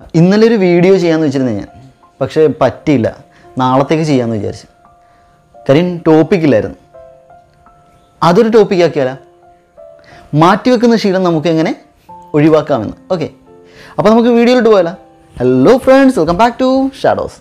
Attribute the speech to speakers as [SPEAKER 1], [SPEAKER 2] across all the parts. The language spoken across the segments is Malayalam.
[SPEAKER 1] ഇന്നലെ ഒരു വീഡിയോ ചെയ്യാമെന്ന് വെച്ചിരുന്നു ഞാൻ പക്ഷേ പറ്റിയില്ല നാളത്തേക്ക് ചെയ്യാമെന്ന് വിചാരിച്ചു കാര്യം ടോപ്പിക്കില്ലായിരുന്നു അതൊരു ടോപ്പിക് ആക്കിയാലോ മാറ്റിവെക്കുന്ന ശീലം നമുക്ക് എങ്ങനെ ഒഴിവാക്കാമെന്ന് ഓക്കെ അപ്പോൾ നമുക്ക് വീഡിയോയിലോട്ട് പോയാലോ hello friends welcome back to Shadows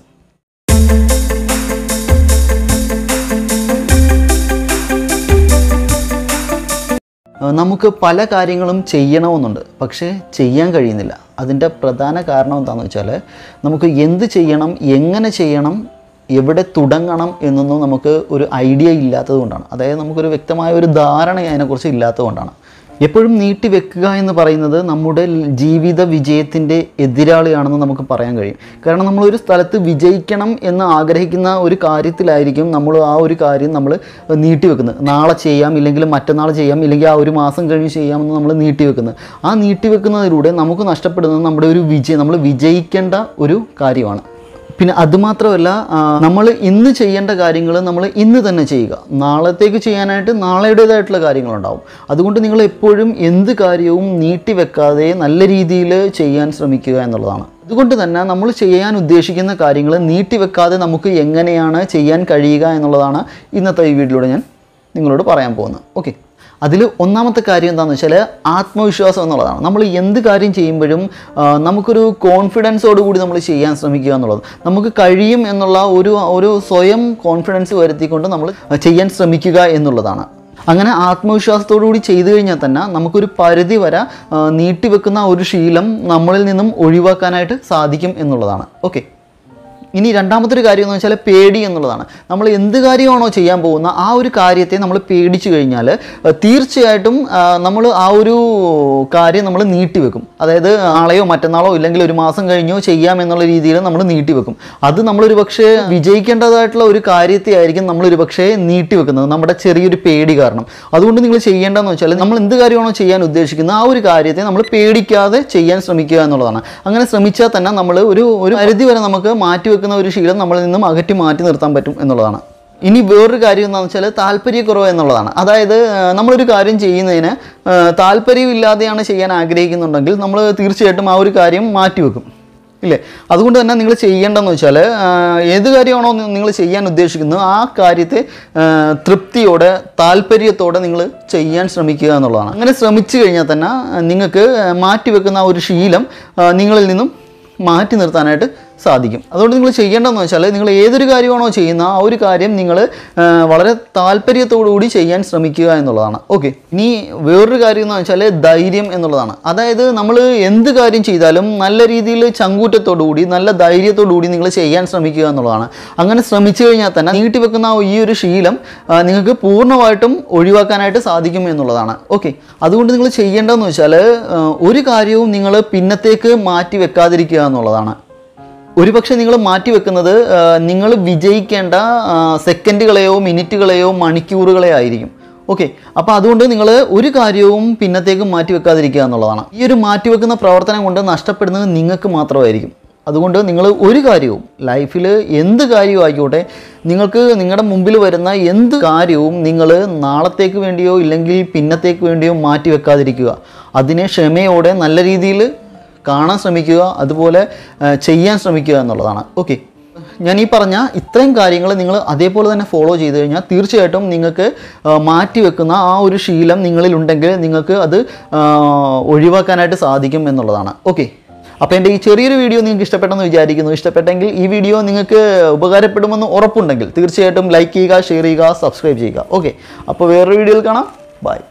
[SPEAKER 1] ഏഹ് നമുക്ക് പല കാര്യങ്ങളും ചെയ്യണമെന്നുണ്ട് പക്ഷേ ചെയ്യാൻ കഴിയുന്നില്ല അതിൻ്റെ പ്രധാന കാരണം എന്താണെന്ന് വെച്ചാൽ നമുക്ക് എന്ത് ചെയ്യണം എങ്ങനെ ചെയ്യണം എവിടെ തുടങ്ങണം എന്നൊന്നും നമുക്ക് ഒരു ഐഡിയ ഇല്ലാത്തത് കൊണ്ടാണ് അതായത് നമുക്കൊരു വ്യക്തമായ ഒരു ധാരണ അതിനെക്കുറിച്ച് ഇല്ലാത്തത് കൊണ്ടാണ് എപ്പോഴും നീട്ടി വെക്കുക എന്ന് പറയുന്നത് നമ്മുടെ ജീവിത വിജയത്തിൻ്റെ എതിരാളിയാണെന്ന് നമുക്ക് പറയാൻ കഴിയും കാരണം നമ്മളൊരു സ്ഥലത്ത് വിജയിക്കണം എന്ന് ആഗ്രഹിക്കുന്ന ഒരു കാര്യത്തിലായിരിക്കും നമ്മൾ ആ ഒരു കാര്യം നമ്മൾ നീട്ടി വെക്കുന്നത് നാളെ ചെയ്യാം ഇല്ലെങ്കിൽ മറ്റന്നാൾ ചെയ്യാം ഇല്ലെങ്കിൽ ആ ഒരു മാസം കഴിഞ്ഞ് ചെയ്യാമെന്ന് നമ്മൾ നീട്ടി വെക്കുന്നത് ആ നീട്ടി വെക്കുന്നതിലൂടെ നമുക്ക് നഷ്ടപ്പെടുന്നത് നമ്മുടെ ഒരു വിജയം നമ്മൾ വിജയിക്കേണ്ട ഒരു കാര്യമാണ് പിന്നെ അതുമാത്രമല്ല നമ്മൾ ഇന്ന് ചെയ്യേണ്ട കാര്യങ്ങൾ നമ്മൾ ഇന്ന് തന്നെ ചെയ്യുക നാളത്തേക്ക് ചെയ്യാനായിട്ട് നാളെയുടേതായിട്ടുള്ള കാര്യങ്ങളുണ്ടാവും അതുകൊണ്ട് നിങ്ങൾ എപ്പോഴും എന്ത് കാര്യവും നീട്ടി വെക്കാതെ നല്ല രീതിയിൽ ചെയ്യാൻ ശ്രമിക്കുക എന്നുള്ളതാണ് അതുകൊണ്ട് തന്നെ നമ്മൾ ചെയ്യാൻ ഉദ്ദേശിക്കുന്ന കാര്യങ്ങൾ നീട്ടി വെക്കാതെ നമുക്ക് എങ്ങനെയാണ് ചെയ്യാൻ കഴിയുക എന്നുള്ളതാണ് ഇന്നത്തെ ഈ വീഡിയോയിലൂടെ ഞാൻ നിങ്ങളോട് പറയാൻ പോകുന്നത് ഓക്കെ അതിൽ ഒന്നാമത്തെ കാര്യം എന്താണെന്ന് വെച്ചാൽ ആത്മവിശ്വാസം എന്നുള്ളതാണ് നമ്മൾ എന്ത് കാര്യം ചെയ്യുമ്പോഴും ആ, നമുക്കൊരു കോൺഫിഡൻസോട് കൂടി നമ്മൾ ചെയ്യാൻ ശ്രമിക്കുക എന്നുള്ളത് നമുക്ക് കഴിയും എന്നുള്ള ഒരു ഒരു സ്വയം കോൺഫിഡൻസ് വരുത്തിക്കൊണ്ട് നമ്മൾ ചെയ്യാൻ ശ്രമിക്കുക എന്നുള്ളതാണ് അങ്ങനെ ആത്മവിശ്വാസത്തോടു കൂടി ചെയ്തു കഴിഞ്ഞാൽ തന്നെ നമുക്കൊരു പരിധി വരെ ആ, നീട്ടിവെക്കുന്ന ഒരു ശീലം നമ്മളിൽ നിന്നും ഒഴിവാക്കാനായിട്ട് സാധിക്കും എന്നുള്ളതാണ് ഓക്കെ ഇനി രണ്ടാമത്തെ ഒരു കാര്യം എന്ന് വെച്ചാൽ പേടി എന്നുള്ളതാണ് നമ്മൾ എന്ത് കാര്യമാണോ ചെയ്യാൻ പോകുന്ന ആ ഒരു കാര്യത്തെ നമ്മൾ പേടിച്ചു കഴിഞ്ഞാൽ അഹ് തീർച്ചയായിട്ടും നമ്മൾ ആ ഒരു കാര്യം നമ്മൾ നീട്ടിവെക്കും അതായത് നാളെയോ മറ്റന്നാളോ ഇല്ലെങ്കിൽ ഒരു മാസം കഴിഞ്ഞോ ചെയ്യാം എന്നുള്ള രീതിയിൽ നമ്മൾ നീട്ടിവെക്കും അത് നമ്മളൊരു പക്ഷേ വിജയിക്കേണ്ടതായിട്ടുള്ള ഒരു കാര്യത്തെ ആയിരിക്കും നമ്മളൊരു പക്ഷേ നീട്ടിവെക്കുന്നത് നമ്മുടെ ചെറിയൊരു പേടി കാരണം അതുകൊണ്ട് നിങ്ങൾ ചെയ്യേണ്ടതെന്ന് വെച്ചാൽ നമ്മൾ എന്ത് കാര്യമാണോ ചെയ്യാൻ ഉദ്ദേശിക്കുന്നത് ആ ഒരു കാര്യത്തെ നമ്മൾ പേടിക്കാതെ ചെയ്യാൻ ശ്രമിക്കുക എന്നുള്ളതാണ് അങ്ങനെ ശ്രമിച്ചാൽ തന്നെ നമ്മൾ ഒരു ഒരു പരിധി വരെ നമുക്ക് മാറ്റിവെക്കുന്ന ഒരു ശീലം നമ്മളിൽ നിന്നും അകറ്റി മാറ്റി നിർത്താൻ പറ്റും എന്നുള്ളതാണ് ഇനി വേറൊരു കാര്യം എന്താണെന്ന് വെച്ചാൽ താല്പര്യക്കുറവ് എന്നുള്ളതാണ് അതായത് ആ, നമ്മളൊരു കാര്യം ചെയ്യുന്നതിന് ആ, താല്പര്യമില്ലാതെയാണ് ചെയ്യാൻ ആഗ്രഹിക്കുന്നുണ്ടെങ്കിൽ നമ്മൾ തീർച്ചയായിട്ടും ആ ഒരു കാര്യം മാറ്റിവെക്കും ഇല്ലേ അതുകൊണ്ട് തന്നെ നിങ്ങൾ ചെയ്യേണ്ടതെന്ന് വെച്ചാൽ ഏത് കാര്യമാണോ നിങ്ങൾ ചെയ്യാൻ ഉദ്ദേശിക്കുന്നത് ആ കാര്യത്തെ ആ, തൃപ്തിയോടെ താല്പര്യത്തോടെ നിങ്ങൾ ചെയ്യാൻ ശ്രമിക്കുക എന്നുള്ളതാണ് അങ്ങനെ ശ്രമിച്ചു കഴിഞ്ഞാൽ തന്നെ ആ, നിങ്ങൾക്ക് മാറ്റിവെക്കുന്ന ആ ഒരു ശീലം ആ, നിങ്ങളിൽ നിന്നും മാറ്റി നിർത്താനായിട്ട് സാധിക്കും അതുകൊണ്ട് നിങ്ങൾ ചെയ്യേണ്ടതെന്ന് വെച്ചാൽ നിങ്ങൾ ഏതൊരു കാര്യമാണോ ചെയ്യുന്ന ആ ഒരു കാര്യം നിങ്ങൾ ആ, വളരെ താല്പര്യത്തോടു കൂടി ചെയ്യാൻ ശ്രമിക്കുക എന്നുള്ളതാണ് ഓക്കെ ഇനി വേറൊരു കാര്യം എന്ന് വെച്ചാൽ ധൈര്യം എന്നുള്ളതാണ് അതായത് നമ്മൾ എന്ത് കാര്യം ചെയ്താലും നല്ല രീതിയിൽ ചങ്കൂറ്റത്തോടു കൂടി നല്ല ധൈര്യത്തോടു കൂടി നിങ്ങൾ ചെയ്യാൻ ശ്രമിക്കുക എന്നുള്ളതാണ് അങ്ങനെ ശ്രമിച്ചു കഴിഞ്ഞാൽ തന്നെ നീട്ടിവെക്കുന്ന ആ ഈ ഒരു ശീലം ആ, നിങ്ങൾക്ക് പൂർണ്ണമായിട്ടും ഒഴിവാക്കാനായിട്ട് സാധിക്കും എന്നുള്ളതാണ് ഓക്കെ അതുകൊണ്ട് നിങ്ങൾ ചെയ്യേണ്ടതെന്ന് വെച്ചാൽ ആ, ഒരു കാര്യവും നിങ്ങൾ പിന്നത്തേക്ക് മാറ്റി വെക്കാതിരിക്കുക എന്നുള്ളതാണ് ഒരുപക്ഷെ നിങ്ങൾ മാറ്റിവെക്കുന്നത് നിങ്ങൾ വിജയിക്കേണ്ട ആ, സെക്കൻഡുകളെയോ മിനിറ്റുകളെയോ മണിക്കൂറുകളെയോ ആയിരിക്കും ഓക്കെ അപ്പോൾ അതുകൊണ്ട് നിങ്ങൾ ഒരു കാര്യവും പിന്നത്തേക്ക് മാറ്റി വെക്കാതിരിക്കുക എന്നുള്ളതാണ് ഈ ഒരു മാറ്റിവെക്കുന്ന പ്രവർത്തനം കൊണ്ട് നഷ്ടപ്പെടുന്നത് നിങ്ങൾക്ക് മാത്രമായിരിക്കും അതുകൊണ്ട് നിങ്ങൾ ഒരു കാര്യവും ലൈഫിൽ എന്ത് കാര്യവും ആയിക്കോട്ടെ നിങ്ങൾക്ക് നിങ്ങളുടെ മുമ്പിൽ വരുന്ന എന്ത് കാര്യവും നിങ്ങൾ നാളത്തേക്ക് വേണ്ടിയോ ഇല്ലെങ്കിൽ പിന്നത്തേക്ക് വേണ്ടിയോ മാറ്റി വെക്കാതിരിക്കുക അതിനെ ക്ഷമയോടെ നല്ല രീതിയിൽ കാണാൻ ശ്രമിക്കുക അതുപോലെ ആ, ചെയ്യാൻ ശ്രമിക്കുക എന്നുള്ളതാണ് ഓക്കെ ഞാൻ ഈ പറഞ്ഞ ഇത്രയും കാര്യങ്ങൾ നിങ്ങൾ അതേപോലെ തന്നെ ഫോളോ ചെയ്ത് കഴിഞ്ഞാൽ തീർച്ചയായിട്ടും നിങ്ങൾക്ക് ആ, മാറ്റിവെക്കുന്ന ആ ഒരു ശീലം നിങ്ങളിലുണ്ടെങ്കിൽ നിങ്ങൾക്ക് അത് ആ, ഒഴിവാക്കാനായിട്ട് സാധിക്കും എന്നുള്ളതാണ് ഓക്കെ അപ്പോൾ എൻ്റെ ഈ ചെറിയൊരു വീഡിയോ നിങ്ങൾക്ക് ഇഷ്ടപ്പെട്ടെന്ന് വിചാരിക്കുന്നു ഇഷ്ടപ്പെട്ടെങ്കിൽ ഈ വീഡിയോ നിങ്ങൾക്ക് ഉപകാരപ്പെടുമെന്ന് ഉറപ്പുണ്ടെങ്കിൽ തീർച്ചയായിട്ടും ലൈക്ക് ചെയ്യുക ഷെയർ ചെയ്യുക സബ്സ്ക്രൈബ് ചെയ്യുക ഓക്കെ അപ്പോൾ വേറൊരു വീഡിയോയിൽ കാണാം ബൈ